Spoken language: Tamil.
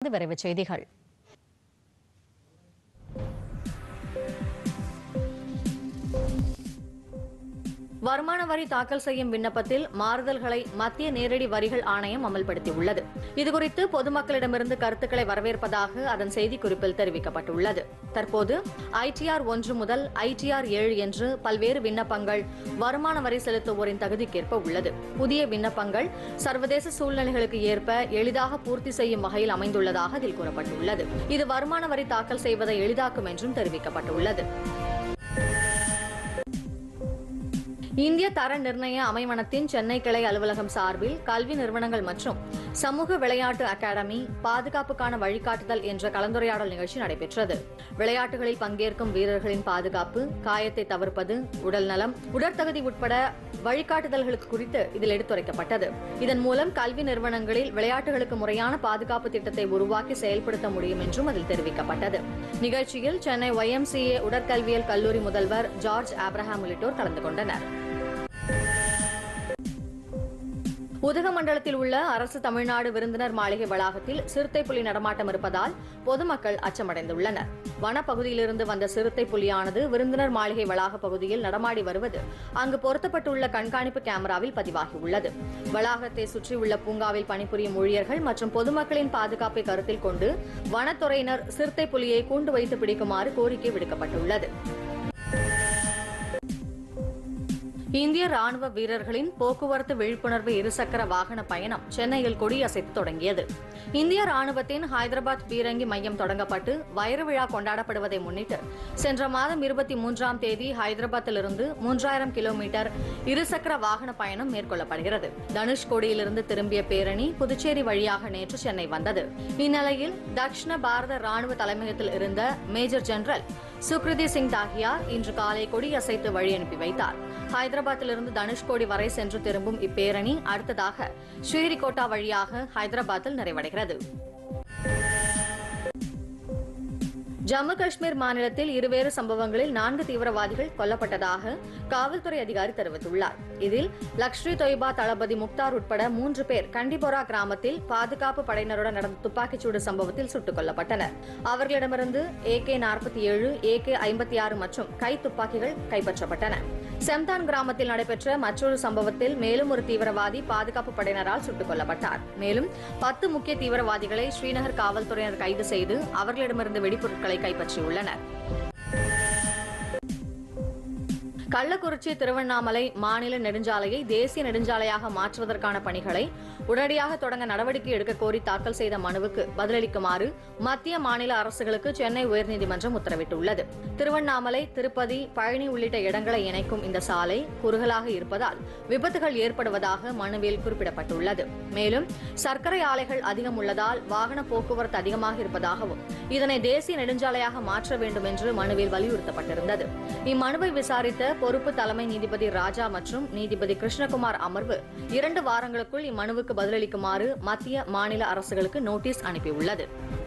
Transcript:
விரைவுச் செய்திகள் வருமான வரி தாக்கல் செய்யும் விண்ணப்பத்தில் மாறுதல்களை மத்திய நேரடி வரிகள் ஆணையம் அமல்படுத்தியுள்ளது இதுகுறித்து பொதுமக்களிடமிருந்து கருத்துக்களை வரவேற்பதாக அதன் செய்திக்குறிப்பில் தெரிவிக்கப்பட்டுள்ளது தற்போது ஐடிஆர் ஒன்று முதல் ஐடிஆர் ஏழு என்று பல்வேறு விண்ணப்பங்கள் வருமான வரி செலுத்துவோரின் தகுதிக்கேற்ப உள்ளது புதிய விண்ணப்பங்கள் சர்வதேச சூழ்நிலைகளுக்கு ஏற்ப எளிதாக பூர்த்தி செய்யும் வகையில் அமைந்துள்ளதாக அதில் கூறப்பட்டுள்ளது இது வருமான வரி தாக்கல் செய்வதை எளிதாக்கும் என்றும் தெரிவிக்கப்பட்டுள்ளது இந்திய தர நிர்ணய அமைவனத்தின் சென்னை கிளை அலுவலகம் சார்பில் கல்வி நிறுவனங்கள் மற்றும் சமூக விளையாட்டு அகாடமி பாதுகாப்புக்கான வழிகாட்டுதல் என்ற கலந்துரையாடல் நிகழ்ச்சி நடைபெற்றது விளையாட்டுகளில் பங்கேற்கும் வீரர்களின் பாதுகாப்பு காயத்தை தவிர்ப்பது உடல் நலம் உடற்தகுதி உட்பட வழிகாட்டுதல்களுக்கு குறித்து இதில் எடுத்துரைக்கப்பட்டது இதன் மூலம் கல்வி நிறுவனங்களில் விளையாட்டுகளுக்கு முறையான பாதுகாப்பு திட்டத்தை உருவாக்கி செயல்படுத்த முடியும் என்றும் அதில் தெரிவிக்கப்பட்டது நிகழ்ச்சியில் சென்னை ஒய்எம்சிஏ உடற்கல்வியல் கல்லூரி முதல்வர் ஜார்ஜ் ஆப்ரஹாம் உள்ளிட்டோர் கலந்து கொண்டனர் உதகமண்டலத்தில் உள்ள அரசு தமிழ்நாடு விருந்தினர் மாளிகை வளாகத்தில் சிறுத்தை புலி நடமாட்டம் இருப்பதால் பொதுமக்கள் அச்சமடைந்துள்ளனர் வனப்பகுதியிலிருந்து வந்த சிறுத்தை புலியானது விருந்தினர் மாளிகை வளாக பகுதியில் நடமாடி வருவது அங்கு பொருத்தப்பட்டுள்ள கண்காணிப்பு கேமராவில் பதிவாகியுள்ளது வளாகத்தை சுற்றியுள்ள பூங்காவில் பணிபுரியும் ஊழியர்கள் மற்றும் பொதுமக்களின் பாதுகாப்பை கருத்தில் கொண்டு வனத்துறையினர் சிறுத்தை புலியை கூண்டு வைத்து பிடிக்குமாறு கோரிக்கை விடுக்கப்பட்டுள்ளது இந்திய ராணுவ வீரர்களின் போக்குவரத்து விழிப்புணர்வு இருசக்கர வாகன பயணம் சென்னையில் கொடியசைத்து தொடங்கியது இந்திய ராணுவத்தின் ஹைதராபாத் பீரங்கி மையம் தொடங்கப்பட்டு வைர விழா கொண்டாடப்படுவதை முன்னிட்டு சென்ற மாதம் இருபத்தி மூன்றாம் தேதி ஹைதராபாத்திலிருந்து மூன்றாயிரம் கிலோமீட்டர் இருசக்கர வாகன பயணம் மேற்கொள்ளப்படுகிறது தனுஷ்கோடியிலிருந்து திரும்பிய பேரணி புதுச்சேரி வழியாக நேற்று சென்னை வந்தது இந்நிலையில் தக்ஷண பாரத ராணுவ தலைமையகத்தில் இருந்த மேஜர் ஜெனரல் சுக்ரிதி சிங் தாஹியா இன்று காலை கொடியசைத்து வழி அனுப்பி வைத்தார் ஹைதராபாத்திலிருந்து தனுஷ்கோடி வரை சென்று திரும்பும் இப்பேரணி அடுத்ததாக ஸ்ரீஹரிகோட்டா வழியாக ஹைதராபாத்தில் நிறைவடைகிறது ஜம்மு காஷ்மீர் மாநிலத்தில் இருவேறு சம்பவங்களில் நான்கு தீவிரவாதிகள் கொல்லப்பட்டதாக காவல்துறை அதிகாரி தெரிவித்துள்ளார் இதில் லக்ஷ்ரி தொய்பா தளபதி முக்தார் உட்பட மூன்று பேர் கண்டிபோரா கிராமத்தில் பாதுகாப்பு படையினருடன் நடந்த துப்பாக்கிச்சூடு சம்பவத்தில் சுட்டுக் கொல்லப்பட்டனர் அவர்களிடமிருந்து ஏகே நாற்பத்தி ஏழு ஏகே ஐம்பத்தி ஆறு மற்றும் கை துப்பாக்கிகள் கைப்பற்றப்பட்டன செம்தான் கிராமத்தில் நடைபெற்ற மற்றொரு சம்பவத்தில் மேலும் ஒரு தீவிரவாதி பாதுகாப்பு படையினரால் சுட்டுக் கொல்லப்பட்டார் மேலும் பத்து முக்கிய தீவிரவாதிகளை ஸ்ரீநகர் காவல்துறையினர் கைது செய்து அவர்களிடமிருந்து வெடிபொருட்களை கைப்பற்றியுள்ளனர் கள்ளக்குறிச்சி திருவண்ணாமலை மாநில நெடுஞ்சாலையை தேசிய நெடுஞ்சாலையாக மாற்றுவதற்கான பணிகளை உடனடியாக தொடங்க நடவடிக்கை எடுக்க கோரி தாக்கல் செய்த மனுவுக்கு பதிலளிக்குமாறு மத்திய மாநில அரசுகளுக்கு சென்னை உயர்நீதிமன்றம் உத்தரவிட்டுள்ளது திருவண்ணாமலை திருப்பதி பழனி உள்ளிட்ட இடங்களை இணைக்கும் இந்த சாலை குறுகலாக இருப்பதால் விபத்துகள் ஏற்படுவதாக மனுவில் குறிப்பிடப்பட்டுள்ளது மேலும் சர்க்கரை ஆலைகள் அதிகம் உள்ளதால் வாகன போக்குவரத்து அதிகமாக இருப்பதாகவும் இதனை தேசிய நெடுஞ்சாலையாக மாற்ற வேண்டும் என்று மனுவில் வலியுறுத்தப்பட்டிருந்தது இம்மனுவை விசாரித்த பொறுப்பு தலைமை நீதிபதி ராஜா மற்றும் நீதிபதி கிருஷ்ணகுமார் அமர்வு இரண்டு வாரங்களுக்குள் இம்மனுவுக்கு பதிலளிக்குமாறு மத்திய மாநில அரசுகளுக்கு நோட்டீஸ் அனுப்பியுள்ளது